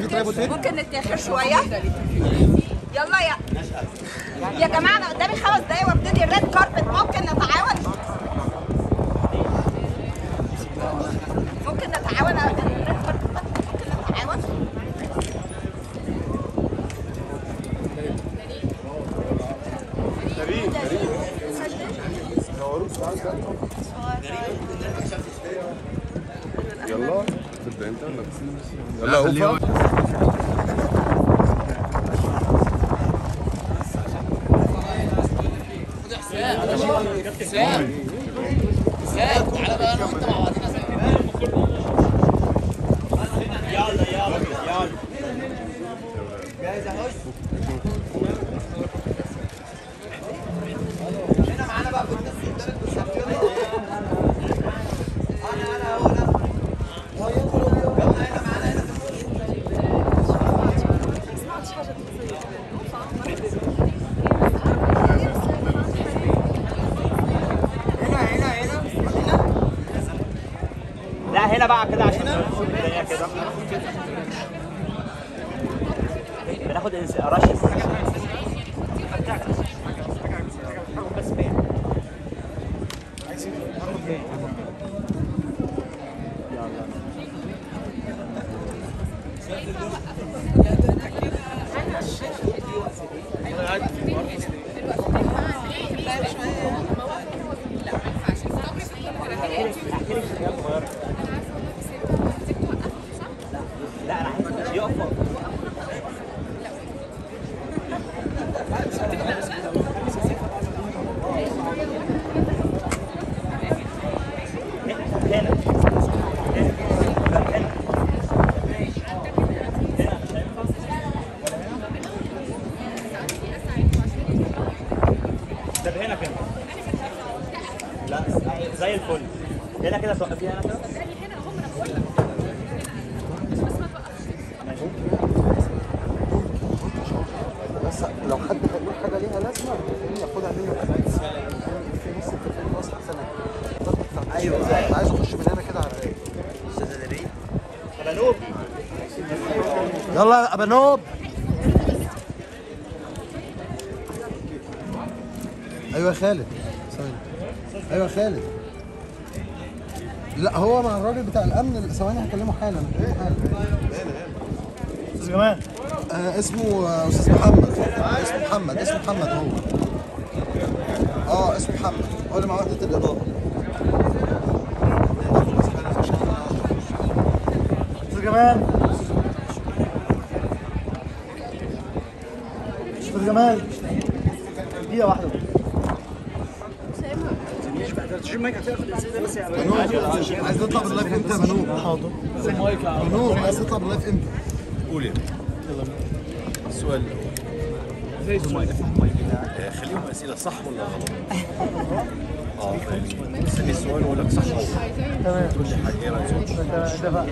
ممكن نتاخر شويه يلا يا يا جماعه انا قدامي خمس دقايق وابتدي الريد كاربت ممكن نتعاون ممكن نتعاون الريد كاربت ممكن نتعاون يلا تبدا انت ولا يلا اوفا لا هنا بقى كده عشان نشوف الدنيا كده بناخد إنس- رش لا انا عايز يقف هنا طب هنا كده لا زي الفل هنا كده توقفي هنا كده بس لو حد هيقول حاجه ليها لازمه ياخدها منه في نص في النص احسن ايوه عايز اخش من هنا كده على الرايق بنوب يلا يا بنوب ايوه يا خالد ثواني ايوه يا خالد لا هو مع الراجل بتاع الامن ثواني هكلمه حالا هكلمه حالا استاذ جمال آه اسمه آه استاذ محمد اسمه محمد اسمه محمد هو اه اسمه محمد هو اللي مع وحده الاضاءه استاذ جمال استاذ جمال دقيقة واحدة عايز تطلع باللايف امتى يا بنوب؟ حاضر بنوب عايز تطلع باللايف امتى؟ قول يا السؤال الاول آه، خليهم اسئله صح ولا غلط؟ اه يعني تسالني السؤال واقول لك صح تمام تقول لي حاجه ايه رايك؟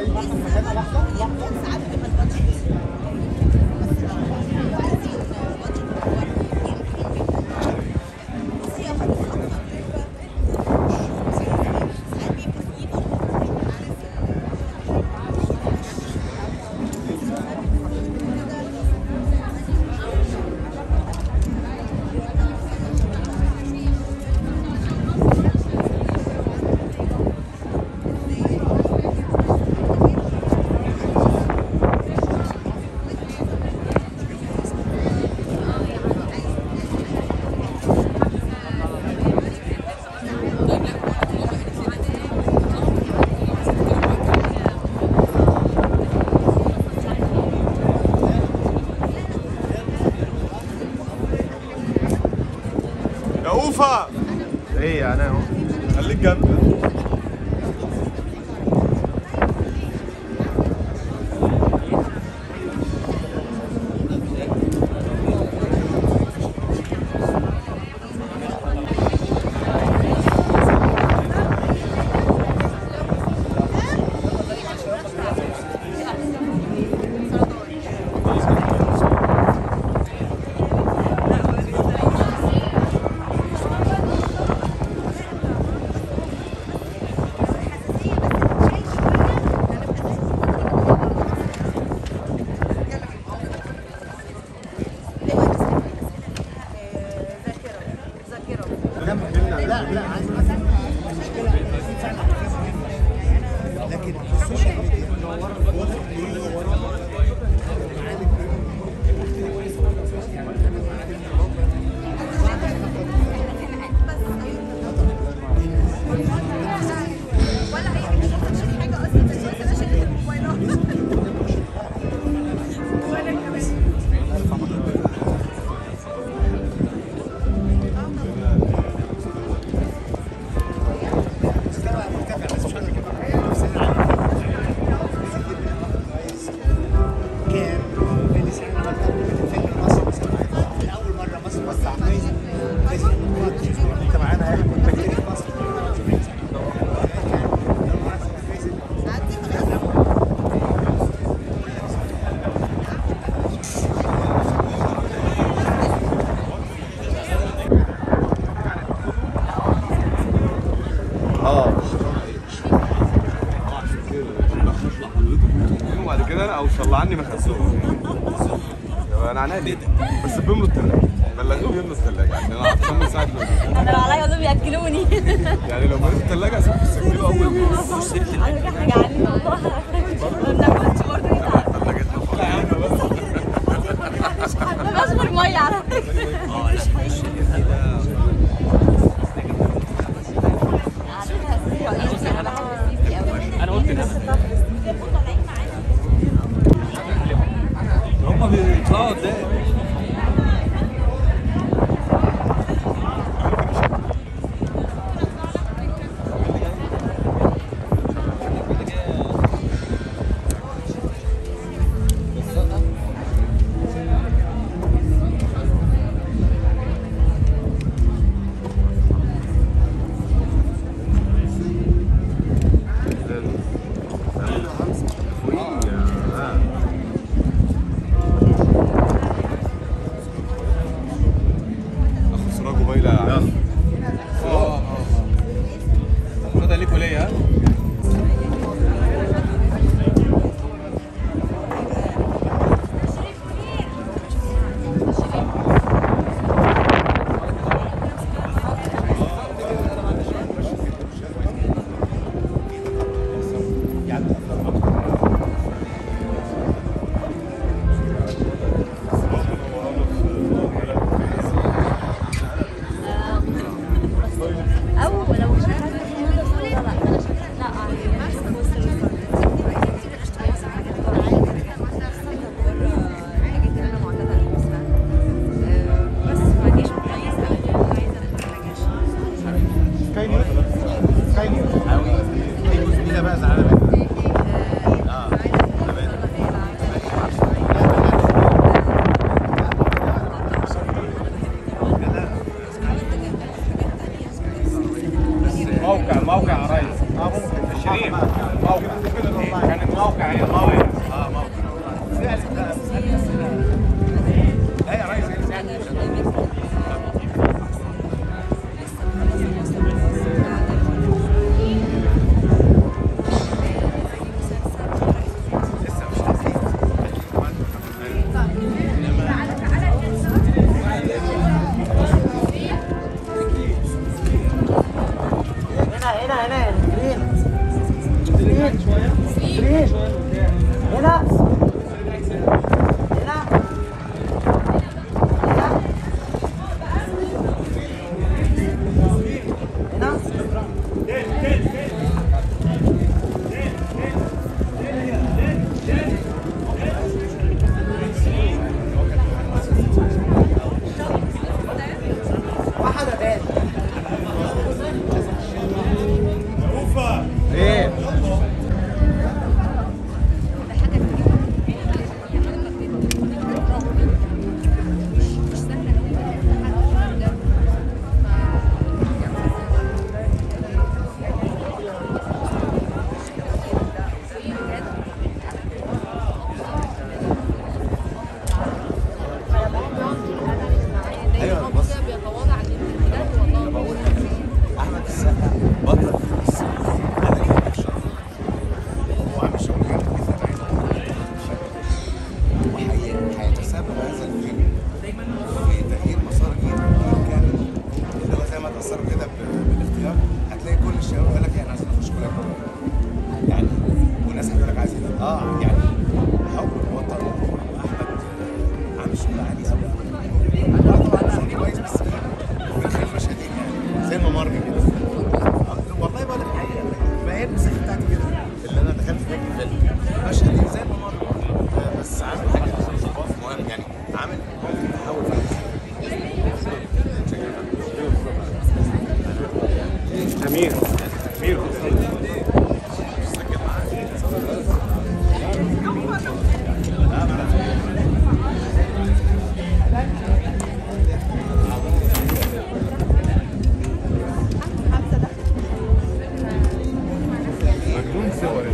يا اوفا ايه انا اهو خليك جنبي ولا اي حاجه مش هتشيل حاجه اصلا بس انا شلت الموبايلات ولا كمان كان كل سنه عملت فيلم مصر مثلا اول مره مصر وسع فيزا فيزا انت معانا يا احمد فاكر في مصر اه وبعد كده انا او طلعني ما خدتهم انا عنادي بس بيملوا الثلاجه بلغوهم يملوا الثلاجه عشان انا عطشان من ساعه ما انا لو عليا دول بياكلوني يعني لو مريت الثلاجه اسيبكم تسجلوا اول ما على فكره احنا جعانين والله ما بناكلش برضه ثلاجتنا فاضيه بس انا بشرب ميه على فكره انا قلت كده هم بيطلعوا قدام هنا هنا هنا هنا واحدة تاني ايه ايوه بص بقول احمد السقا بطل في السينما انا كده الشرف وعامل شغل جامد جدا وحقيقي هيتسبب هذا الفيلم في تغيير مسار جيل كامل اللي هو زي ما اتأثروا كده ب- بالاختيار هتلاقي كل الشباب قال لك احنا عايزين نخش كليه قانون يعني والناس هتقول لك عايزين اه يعني حب الوطن واحمد عامل شغل عالي قوي قوي طبعا شغل كويس بس في الخلف مشاهدين يعني زي الممر كده آه، والله بقول لك الحقيقه ما هي المساحه بتاعتي كده اللي انا دخلت فيها في الفيلم مشاهدين زي الممر آه، بس عامل حاجه مهم يعني عامل ممكن تحول امير امير مجنون صور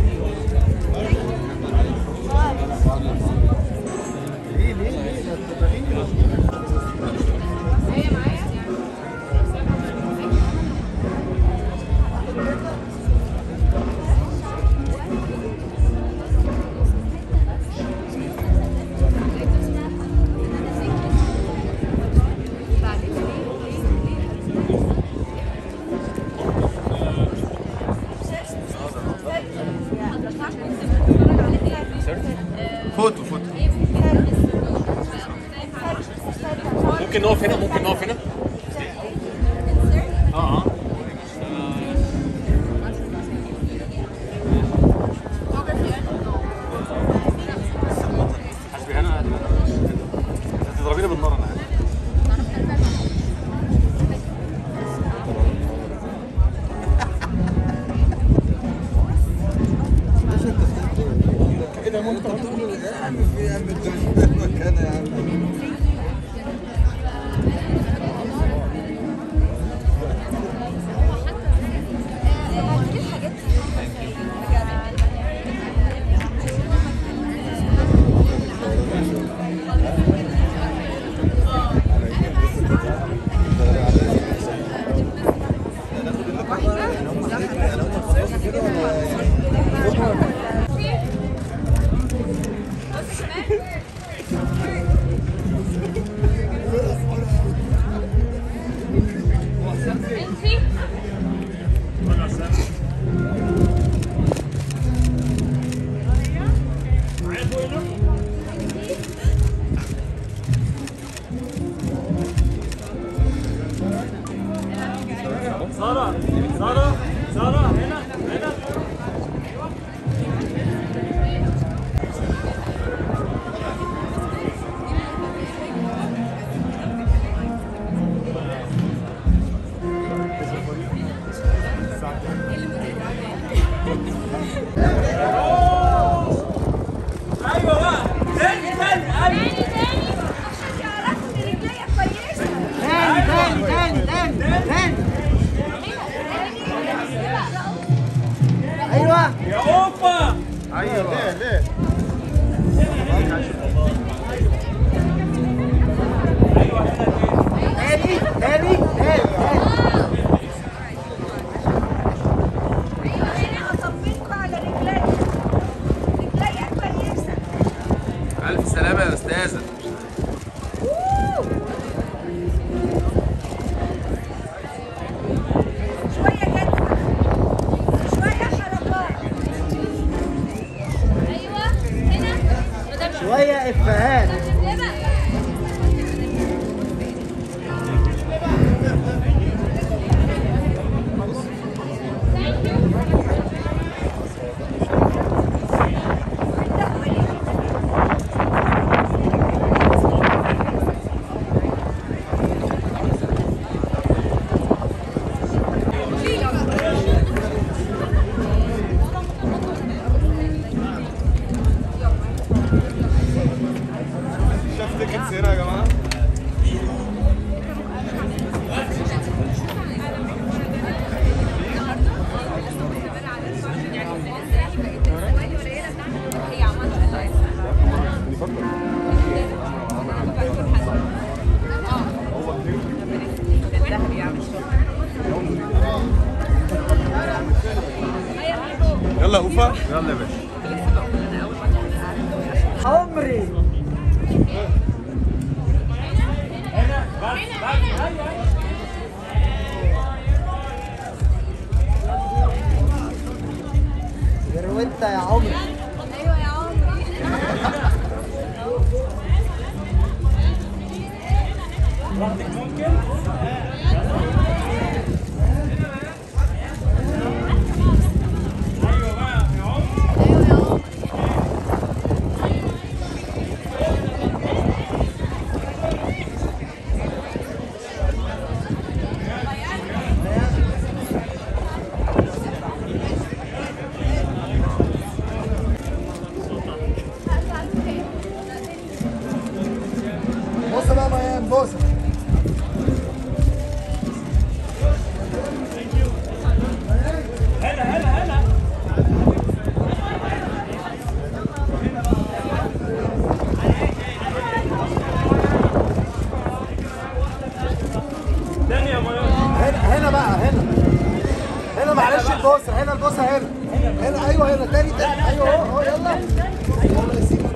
فوتو فوتو ممكن نقف هنا ممكن نقف هنا اه اه حسبي انا هتضربيني بالنار انا عارف. كده ممكن تقول يا عم في يا عم انت مش في المكان يا عم سارة سارة سارة هنا هنا ايوه بقى تاني تاني ايوه عشان يعرفوا ان رجليا كويسه تاني تاني تاني تاني تاني ايوه يا اوبا ايوه ليه ليه تاني تاني تاني انا اطمنكم على رجليا رجليا كويسه الف سلامه يا استاذه شويه جدوى شويه حركات ايوه هنا شويه افيهات شاف تيكتس هنا يا جماعه يلا اوفا يلا يا باشا عمري جروتة يا عمري ايوه يا عمري بص بقى ميان بص هنا هنا بقى هنا هنا معلش البوسه هنا البوسه هنا هنا ايوه هنا تاني تاني ايوه اهو اهو يلا يلا يا سيدي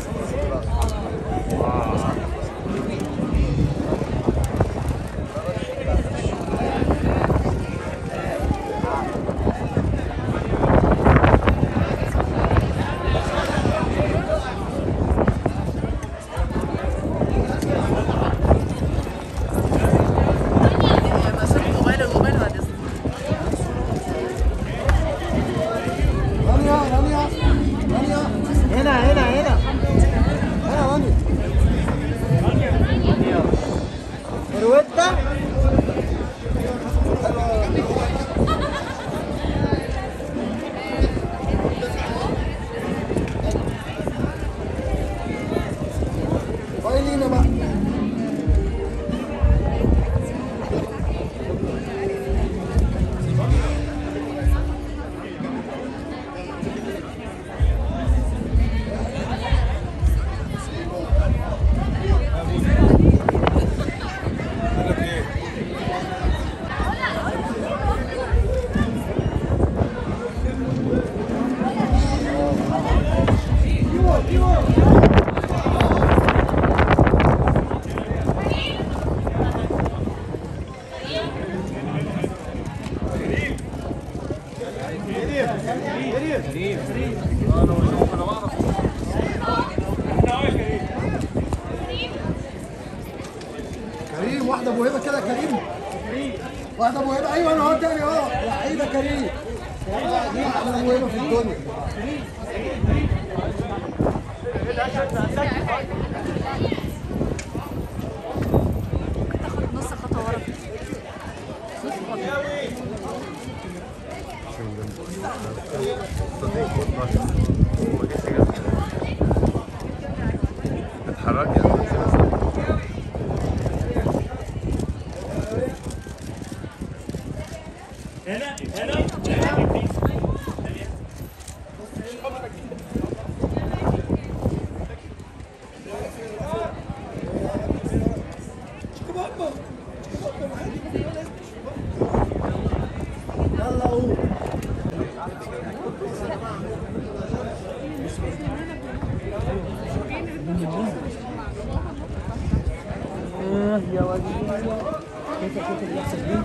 رانيا رانيا رانيا هنا هنا هنا هنا رانيا رويتا بايلينا بقى قال لك ايه كريم واحدة موهبة كده كريم واحدة موهبة أيوه أنا أهو تاني أهو لعيبة كريم والله دي أحلى موهبة في الدنيا نص خطوه ورا اتحركي يا يلا قول يا وجيه كيف كيف اللي يحصل دي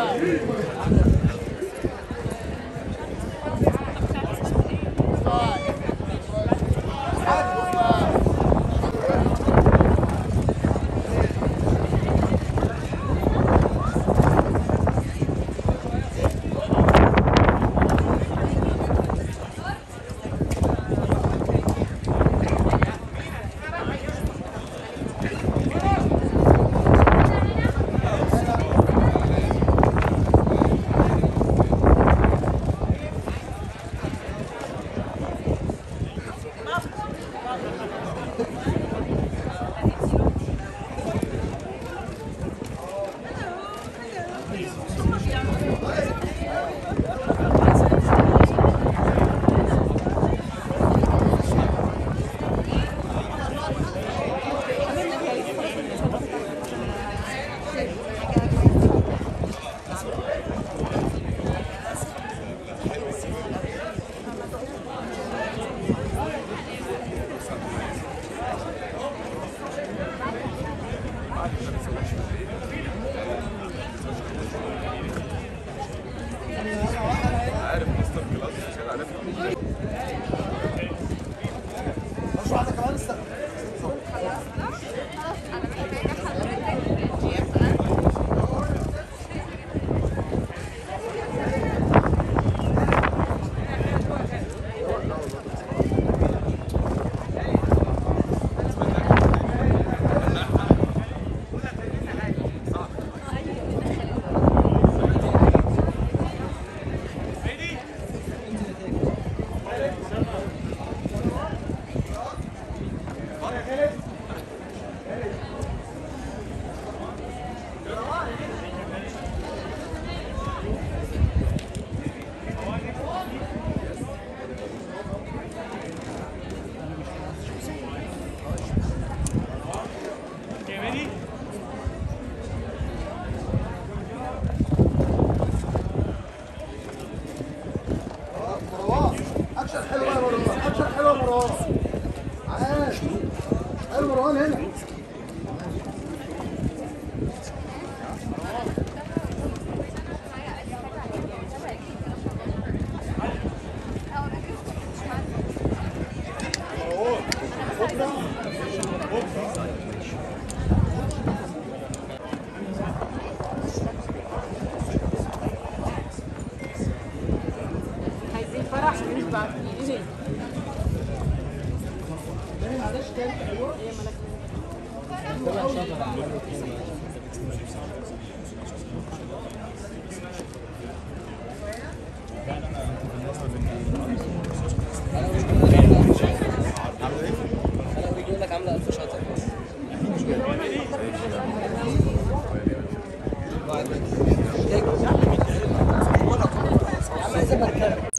عارف مستر كلاس عشان عارفها مش واحده كمان استنى مروان اكشن حلو يا مروان اكشن حلو يا مروان عاش حلو مروان هنا عايزين فرح مش بعرفين بيقول لك عامله 1000 شاطر يا عم عايز ابقى اتكلم